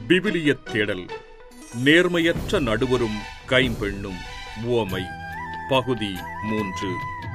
விவிலியத் தேடல் நேர்மையற்ற நடுவரும் கைம்பெண்ணும் உவமை பகுதி மூன்று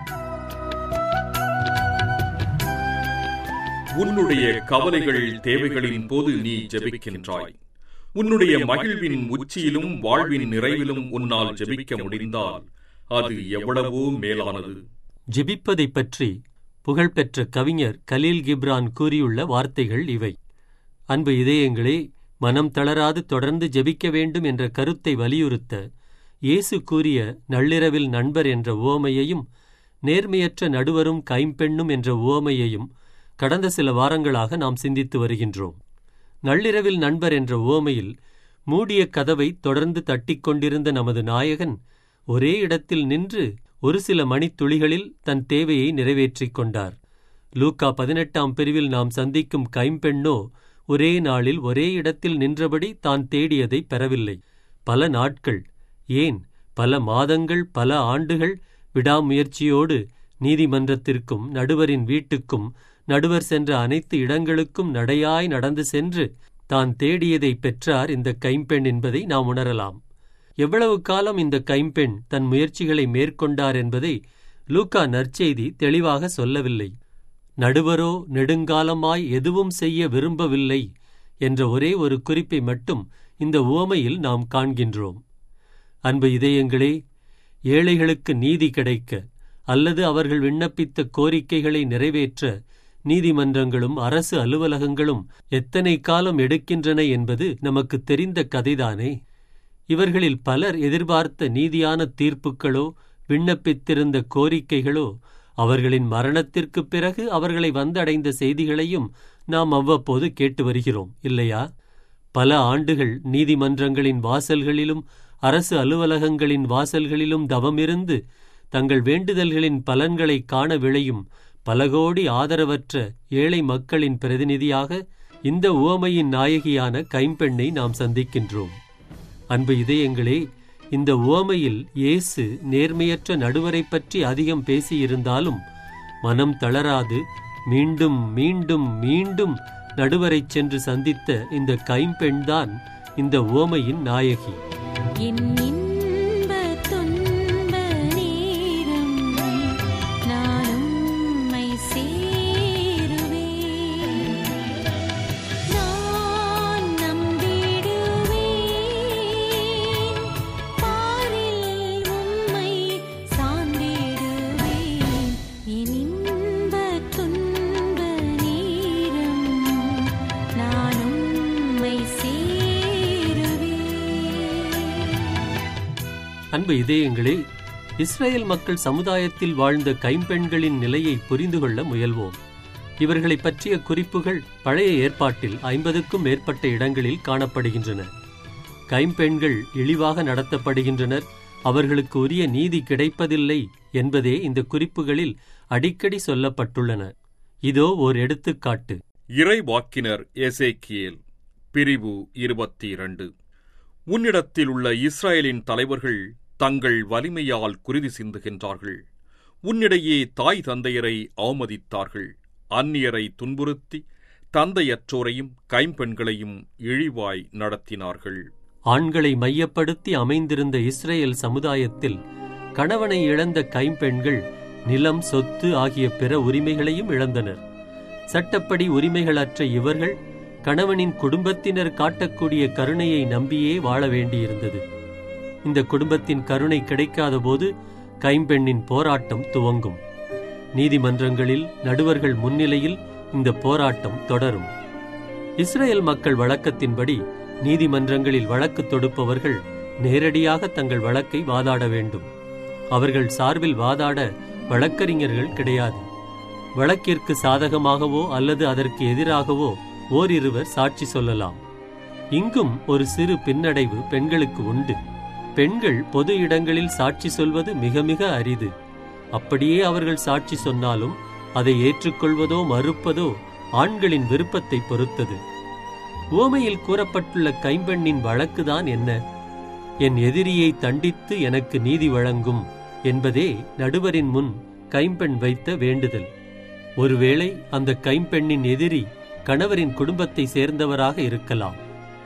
உன்னுடைய கவலைகள் தேவைகளின் போது நீ ஜெபிக்கின்றாய் உன்னுடைய மகிழ்வின் உச்சியிலும் வாழ்வின் நிறைவிலும் உன்னால் ஜெபிக்க முடிந்தால் அது எவ்வளவோ மேலானது ஜெபிப்பதைப் பற்றி புகழ்பெற்ற கவிஞர் கலீல் கிப்ரான் கூறியுள்ள வார்த்தைகள் இவை அன்பு இதயங்களே மனம் தளராது தொடர்ந்து ஜெபிக்க வேண்டும் என்ற கருத்தை வலியுறுத்த இயேசு கூறிய நள்ளிரவில் நண்பர் என்ற உவமையையும் நேர்மையற்ற நடுவரும் கைம்பெண்ணும் என்ற உவமையையும் கடந்த சில வாரங்களாக நாம் சிந்தித்து வருகின்றோம் நள்ளிரவில் நண்பர் என்ற உவமையில் மூடிய கதவை தொடர்ந்து தட்டிக் கொண்டிருந்த நமது நாயகன் ஒரே இடத்தில் நின்று ஒரு சில மணித்துளிகளில் தன் தேவையை நிறைவேற்றிக் கொண்டார் லூக்கா பதினெட்டாம் பிரிவில் நாம் சந்திக்கும் கைம்பெண்ணோ ஒரே நாளில் ஒரே இடத்தில் நின்றபடி தான் தேடியதை பெறவில்லை பல நாட்கள் ஏன் பல மாதங்கள் பல ஆண்டுகள் விடாமுயற்சியோடு நீதிமன்றத்திற்கும் நடுவரின் வீட்டுக்கும் நடுவர் சென்ற அனைத்து இடங்களுக்கும் நடையாய் நடந்து சென்று தான் தேடியதை பெற்றார் இந்த கைம்பெண் என்பதை நாம் உணரலாம் எவ்வளவு காலம் இந்த கைம்பெண் தன் முயற்சிகளை மேற்கொண்டார் என்பதை லூக்கா நற்செய்தி தெளிவாக சொல்லவில்லை நடுவரோ நெடுங்காலமாய் எதுவும் செய்ய விரும்பவில்லை என்ற ஒரே ஒரு குறிப்பை மட்டும் இந்த உவமையில் நாம் காண்கின்றோம் அன்பு இதயங்களே ஏழைகளுக்கு நீதி கிடைக்க அல்லது அவர்கள் விண்ணப்பித்த கோரிக்கைகளை நிறைவேற்ற நீதிமன்றங்களும் அரசு அலுவலகங்களும் எத்தனை காலம் எடுக்கின்றன என்பது நமக்கு தெரிந்த கதைதானே இவர்களில் பலர் எதிர்பார்த்த நீதியான தீர்ப்புகளோ விண்ணப்பித்திருந்த கோரிக்கைகளோ அவர்களின் மரணத்திற்குப் பிறகு அவர்களை வந்தடைந்த செய்திகளையும் நாம் அவ்வப்போது கேட்டு வருகிறோம் இல்லையா பல ஆண்டுகள் நீதிமன்றங்களின் வாசல்களிலும் அரசு அலுவலகங்களின் வாசல்களிலும் தவமிருந்து தங்கள் வேண்டுதல்களின் பலன்களை காண விளையும் பல கோடி ஆதரவற்ற ஏழை மக்களின் பிரதிநிதியாக இந்த உவமையின் நாயகியான கைம்பெண்ணை நாம் சந்திக்கின்றோம் அன்பு இதயங்களே இந்த உவமையில் இயேசு நேர்மையற்ற நடுவரைப் பற்றி அதிகம் பேசியிருந்தாலும் மனம் தளராது மீண்டும் மீண்டும் மீண்டும் நடுவரைச் சென்று சந்தித்த இந்த கைம்பெண்தான் இந்த உவமையின் நாயகி என் இன்ப துன்ப நேரம் நான் உம்மை சேருவேன் நான் நம்பிடுவேன் பாரில் உம்மை சார்ந்திடுவேன் என் இன்ப துன்ப நேரம் நான் உம்மை சேருவேன் அன்பு இதயங்களே இஸ்ரேல் மக்கள் சமுதாயத்தில் வாழ்ந்த கைம்பெண்களின் நிலையை புரிந்து கொள்ள முயல்வோம் இவர்களைப் பற்றிய குறிப்புகள் பழைய ஏற்பாட்டில் ஐம்பதுக்கும் மேற்பட்ட இடங்களில் காணப்படுகின்றன கைம்பெண்கள் இழிவாக நடத்தப்படுகின்றனர் அவர்களுக்கு உரிய நீதி கிடைப்பதில்லை என்பதே இந்த குறிப்புகளில் அடிக்கடி சொல்லப்பட்டுள்ளன இதோ ஓர் எடுத்துக்காட்டு இறைவாக்கினர் எசேக்கியேல் பிரிவு இருபத்தி இரண்டு உன்னிடத்தில் உள்ள இஸ்ரேலின் தலைவர்கள் தங்கள் வலிமையால் குருதி சிந்துகின்றார்கள் உன்னிடையே தாய் தந்தையரை அவமதித்தார்கள் அந்நியரை துன்புறுத்தி தந்தையற்றோரையும் கைம்பெண்களையும் இழிவாய் நடத்தினார்கள் ஆண்களை மையப்படுத்தி அமைந்திருந்த இஸ்ரேல் சமுதாயத்தில் கணவனை இழந்த கைம்பெண்கள் நிலம் சொத்து ஆகிய பிற உரிமைகளையும் இழந்தனர் சட்டப்படி உரிமைகளற்ற இவர்கள் கணவனின் குடும்பத்தினர் காட்டக்கூடிய கருணையை நம்பியே வாழ வேண்டியிருந்தது இந்த குடும்பத்தின் கருணை கிடைக்காத போது கைம்பெண்ணின் போராட்டம் துவங்கும் நீதிமன்றங்களில் நடுவர்கள் முன்னிலையில் இந்த போராட்டம் தொடரும் இஸ்ரேல் மக்கள் வழக்கத்தின்படி நீதிமன்றங்களில் வழக்கு தொடுப்பவர்கள் நேரடியாக தங்கள் வழக்கை வாதாட வேண்டும் அவர்கள் சார்பில் வாதாட வழக்கறிஞர்கள் கிடையாது வழக்கிற்கு சாதகமாகவோ அல்லது அதற்கு எதிராகவோ ஓரிருவர் சாட்சி சொல்லலாம் இங்கும் ஒரு சிறு பின்னடைவு பெண்களுக்கு உண்டு பெண்கள் பொது இடங்களில் சாட்சி சொல்வது மிக மிக அரிது அப்படியே அவர்கள் சாட்சி சொன்னாலும் அதை ஏற்றுக்கொள்வதோ மறுப்பதோ ஆண்களின் விருப்பத்தை பொறுத்தது ஓமையில் கூறப்பட்டுள்ள கைம்பெண்ணின் வழக்குதான் என்ன என் எதிரியை தண்டித்து எனக்கு நீதி வழங்கும் என்பதே நடுவரின் முன் கைம்பெண் வைத்த வேண்டுதல் ஒருவேளை அந்த கைம்பெண்ணின் எதிரி கணவரின் குடும்பத்தை சேர்ந்தவராக இருக்கலாம்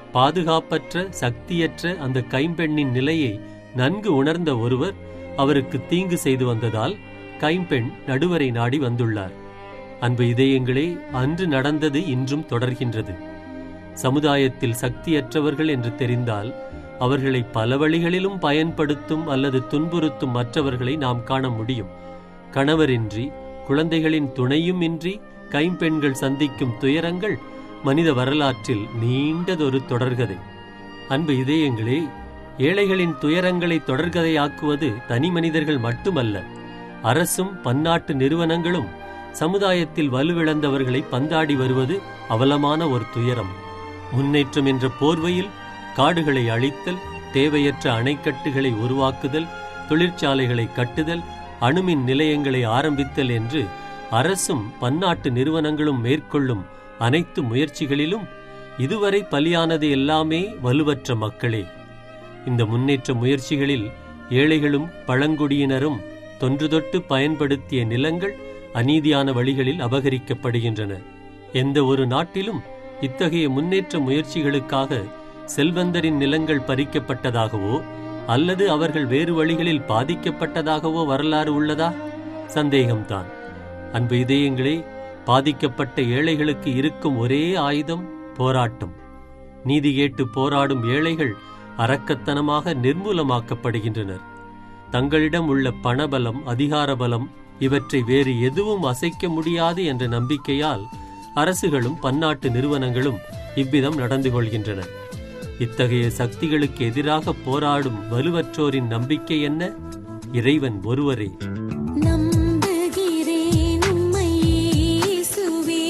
பாதுகாப்பற்ற சக்தியற்ற அந்த கைம்பெண்ணின் நிலையை நன்கு உணர்ந்த ஒருவர் அவருக்கு தீங்கு செய்து வந்ததால் கைம்பெண் நடுவரை நாடி வந்துள்ளார் அன்பு இதயங்களே அன்று நடந்தது இன்றும் தொடர்கின்றது சமுதாயத்தில் சக்தியற்றவர்கள் என்று தெரிந்தால் அவர்களை பல வழிகளிலும் பயன்படுத்தும் அல்லது துன்புறுத்தும் மற்றவர்களை நாம் காண முடியும் கணவரின்றி குழந்தைகளின் துணையும் இன்றி கைம்பெண்கள் சந்திக்கும் துயரங்கள் மனித வரலாற்றில் நீண்டதொரு தொடர்கதை அன்பு இதயங்களே ஏழைகளின் துயரங்களை தொடர்கதையாக்குவது தனி மனிதர்கள் மட்டுமல்ல அரசும் பன்னாட்டு நிறுவனங்களும் சமுதாயத்தில் வலுவிழந்தவர்களை பந்தாடி வருவது அவலமான ஒரு துயரம் முன்னேற்றம் என்ற போர்வையில் காடுகளை அழித்தல் தேவையற்ற அணைக்கட்டுகளை உருவாக்குதல் தொழிற்சாலைகளை கட்டுதல் அணுமின் நிலையங்களை ஆரம்பித்தல் என்று அரசும் பன்னாட்டு நிறுவனங்களும் மேற்கொள்ளும் அனைத்து முயற்சிகளிலும் இதுவரை பலியானது எல்லாமே வலுவற்ற மக்களே இந்த முன்னேற்ற முயற்சிகளில் ஏழைகளும் பழங்குடியினரும் தொன்றுதொட்டு பயன்படுத்திய நிலங்கள் அநீதியான வழிகளில் அபகரிக்கப்படுகின்றன எந்த ஒரு நாட்டிலும் இத்தகைய முன்னேற்ற முயற்சிகளுக்காக செல்வந்தரின் நிலங்கள் பறிக்கப்பட்டதாகவோ அல்லது அவர்கள் வேறு வழிகளில் பாதிக்கப்பட்டதாகவோ வரலாறு உள்ளதா சந்தேகம்தான் அன்பு இதயங்களே பாதிக்கப்பட்ட ஏழைகளுக்கு இருக்கும் ஒரே ஆயுதம் போராட்டம் நீதி கேட்டு போராடும் ஏழைகள் அரக்கத்தனமாக நிர்மூலமாக்கப்படுகின்றனர் தங்களிடம் உள்ள பணபலம் அதிகார பலம் இவற்றை வேறு எதுவும் அசைக்க முடியாது என்ற நம்பிக்கையால் அரசுகளும் பன்னாட்டு நிறுவனங்களும் இவ்விதம் நடந்து கொள்கின்றன இத்தகைய சக்திகளுக்கு எதிராக போராடும் வலுவற்றோரின் நம்பிக்கை என்ன இறைவன் ஒருவரே நம்புகிறேன் உம்மை இயேசுவே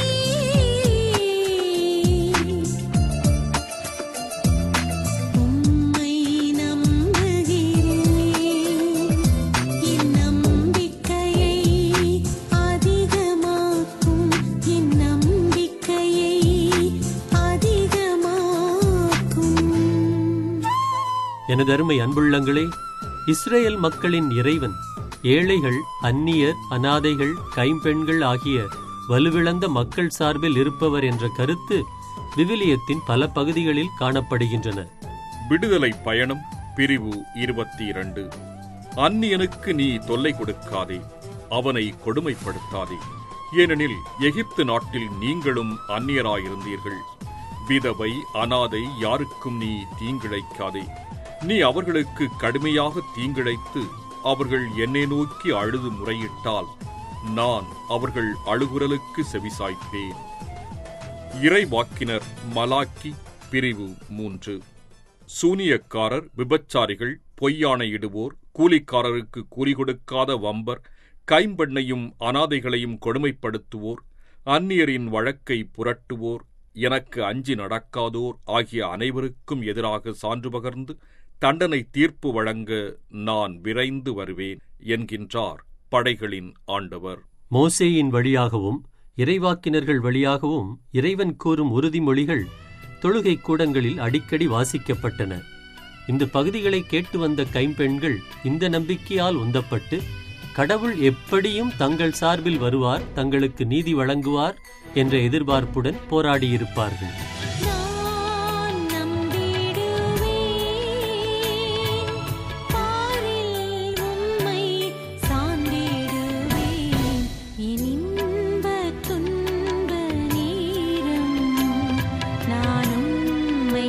உம்மை நம்புகிறேன் என் நம்பிக்கையை அதிகமாக்கும் என் நம்பிக்கையை அதிகமாக்கும் எனதருமை அன்புள்ளங்களே இஸ்ரேல் மக்களின் இறைவன் ஏழைகள் அந்நியர் அனாதைகள் கைம்பெண்கள் ஆகிய வலுவிழந்த மக்கள் சார்பில் இருப்பவர் என்ற கருத்து விவிலியத்தின் பல பகுதிகளில் காணப்படுகின்றன விடுதலை பயணம் பிரிவு இருபத்தி இரண்டு அந்நியனுக்கு நீ தொல்லை கொடுக்காதே அவனை கொடுமைப்படுத்தாதே ஏனெனில் எகிப்து நாட்டில் நீங்களும் அந்நியராயிருந்தீர்கள் விதவை அனாதை யாருக்கும் நீ தீங்கிழைக்காதே நீ அவர்களுக்கு கடுமையாக தீங்கிழைத்து அவர்கள் என்னை நோக்கி அழுது முறையிட்டால் நான் அவர்கள் அழுகுரலுக்கு செவிசாய்ப்பேன் இறைவாக்கினர் மலாக்கி பிரிவு மூன்று சூனியக்காரர் விபச்சாரிகள் பொய்யானையிடுவோர் கூலிக்காரருக்கு கூலி கொடுக்காத வம்பர் கைம்பெண்ணையும் அனாதைகளையும் கொடுமைப்படுத்துவோர் அந்நியரின் வழக்கை புரட்டுவோர் எனக்கு அஞ்சி நடக்காதோர் ஆகிய அனைவருக்கும் எதிராக சான்று பகர்ந்து தண்டனை தீர்ப்பு வழங்க நான் விரைந்து வருவேன் என்கின்றார் படைகளின் ஆண்டவர் மோசேயின் வழியாகவும் இறைவாக்கினர்கள் வழியாகவும் இறைவன் கூறும் உறுதிமொழிகள் தொழுகை கூடங்களில் அடிக்கடி வாசிக்கப்பட்டன இந்த பகுதிகளை கேட்டு வந்த கைம்பெண்கள் இந்த நம்பிக்கையால் உந்தப்பட்டு கடவுள் எப்படியும் தங்கள் சார்பில் வருவார் தங்களுக்கு நீதி வழங்குவார் என்ற எதிர்பார்ப்புடன் போராடியிருப்பார்கள் நான் நம்பிடுவேன் பாரில் உம்மை சார்ந்திடுவேன் என் இன்பத் துன்ப நேரம் நான் உம்மை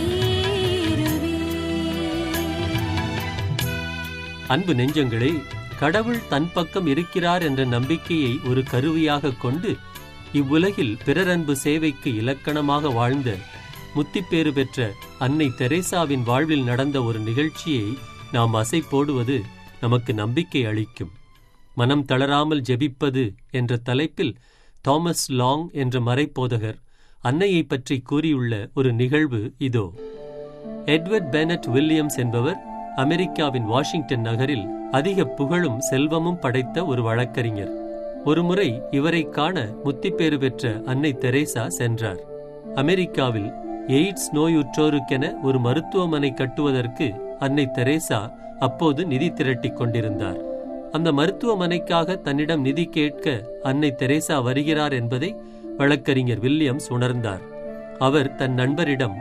சேருவேன் அன்பு நெஞ்சங்களே கடவுள் தன் பக்கம் இருக்கிறார் என்ற நம்பிக்கையை ஒரு கருவியாக கொண்டு இவ்வுலகில் பிறரன்பு சேவைக்கு இலக்கணமாக வாழ்ந்த முத்திப்பேறு பெற்ற அன்னை தெரேசாவின் வாழ்வில் நடந்த ஒரு நிகழ்ச்சியை நாம் அசை போடுவது நமக்கு நம்பிக்கை அளிக்கும் மனம் தளராமல் ஜெபிப்பது என்ற தலைப்பில் தாமஸ் லாங் என்ற மறைப்போதகர் அன்னையைப் பற்றி கூறியுள்ள ஒரு நிகழ்வு இதோ எட்வர்ட் பெனட் வில்லியம்ஸ் என்பவர் அமெரிக்காவின் வாஷிங்டன் நகரில் அதிக புகழும் செல்வமும் படைத்த ஒரு வழக்கறிஞர் ஒருமுறை இவரை காண முத்திப்பேறு பெற்ற அன்னை தெரேசா சென்றார் அமெரிக்காவில் எய்ட்ஸ் நோயுற்றோருக்கென ஒரு மருத்துவமனை கட்டுவதற்கு அன்னை தெரேசா அப்போது நிதி திரட்டிக் கொண்டிருந்தார் அந்த மருத்துவமனைக்காக தன்னிடம் நிதி கேட்க அன்னை தெரேசா வருகிறார் என்பதை வழக்கறிஞர் வில்லியம்ஸ் உணர்ந்தார் அவர் தன் நண்பரிடம்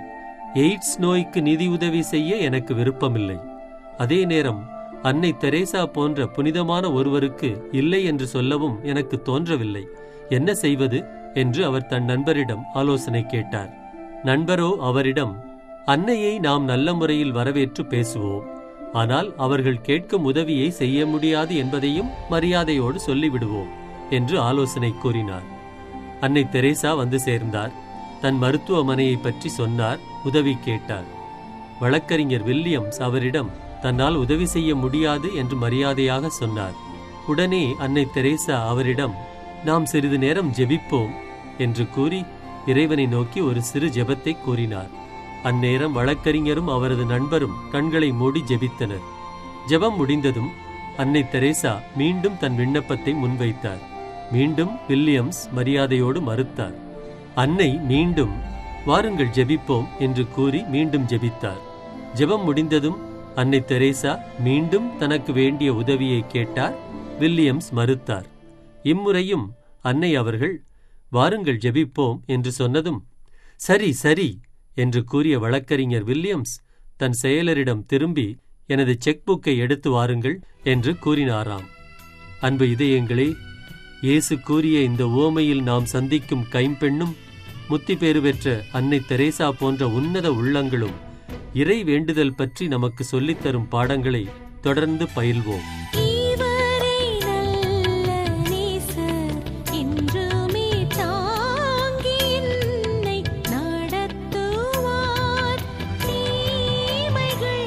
எய்ட்ஸ் நோய்க்கு நிதியுதவி செய்ய எனக்கு விருப்பமில்லை அதே நேரம் அன்னை தெரேசா போன்ற புனிதமான ஒருவருக்கு இல்லை என்று சொல்லவும் எனக்கு தோன்றவில்லை என்ன செய்வது என்று அவர் தன் நண்பரிடம் ஆலோசனை கேட்டார் நண்பரோ அவரிடம் அன்னையை நாம் நல்ல முறையில் வரவேற்று பேசுவோம் ஆனால் அவர்கள் கேட்கும் உதவியை செய்ய முடியாது என்பதையும் மரியாதையோடு சொல்லிவிடுவோம் என்று ஆலோசனை கூறினார் அன்னை தெரேசா வந்து சேர்ந்தார் தன் மருத்துவமனையை பற்றி சொன்னார் உதவி கேட்டார் வழக்கறிஞர் வில்லியம்ஸ் அவரிடம் தன்னால் உதவி செய்ய முடியாது என்று மரியாதையாக சொன்னார் உடனே அன்னை தெரேசா அவரிடம் நாம் சிறிது நேரம் ஜெபிப்போம் என்று கூறி இறைவனை நோக்கி ஒரு சிறு ஜெபத்தை கூறினார் அந்நேரம் வழக்கறிஞரும் அவரது நண்பரும் கண்களை மூடி ஜெபித்தனர் ஜெபம் முடிந்ததும் அன்னை தெரேசா மீண்டும் தன் விண்ணப்பத்தை முன்வைத்தார் மீண்டும் வில்லியம்ஸ் மரியாதையோடு மறுத்தார் அன்னை மீண்டும் வாருங்கள் ஜெபிப்போம் என்று கூறி மீண்டும் ஜெபித்தார் ஜெபம் முடிந்ததும் அன்னை தெரேசா மீண்டும் தனக்கு வேண்டிய உதவியை கேட்டார் வில்லியம்ஸ் மறுத்தார் இம்முறையும் அன்னை அவர்கள் வாருங்கள் ஜெபிப்போம் என்று சொன்னதும் சரி சரி என்று கூறிய வழக்கறிஞர் வில்லியம்ஸ் தன் செயலரிடம் திரும்பி எனது செக் புக்கை எடுத்து வாருங்கள் என்று கூறினாராம் அன்பு இதயங்களே இயேசு கூறிய இந்த ஓமையில் நாம் சந்திக்கும் கைம்பெண்ணும் முத்தி பேறு பெற்ற அன்னை தெரேசா போன்ற உன்னத உள்ளங்களும் இறை வேண்டுதல் பற்றி நமக்கு சொல்லித்தரும் பாடங்களை தொடர்ந்து பயில்வோம் இவரே நல்ல நேசர் என்றுமே தாங்கி என்னை நடத்துவார் தீமைகள்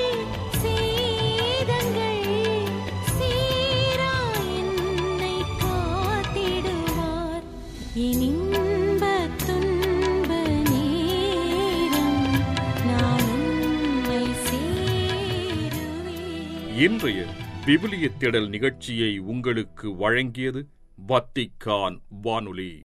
சேதங்கள் சேரா என்னை காத்திடுவார் என் இன்பத் துன்ப நேரம் நான் உம்மை சேருவேன் இன்றைய விவிலிய தேடல் நிகழ்ச்சியை உங்களுக்கு வழங்கியது வத்திக்கான் வானொலி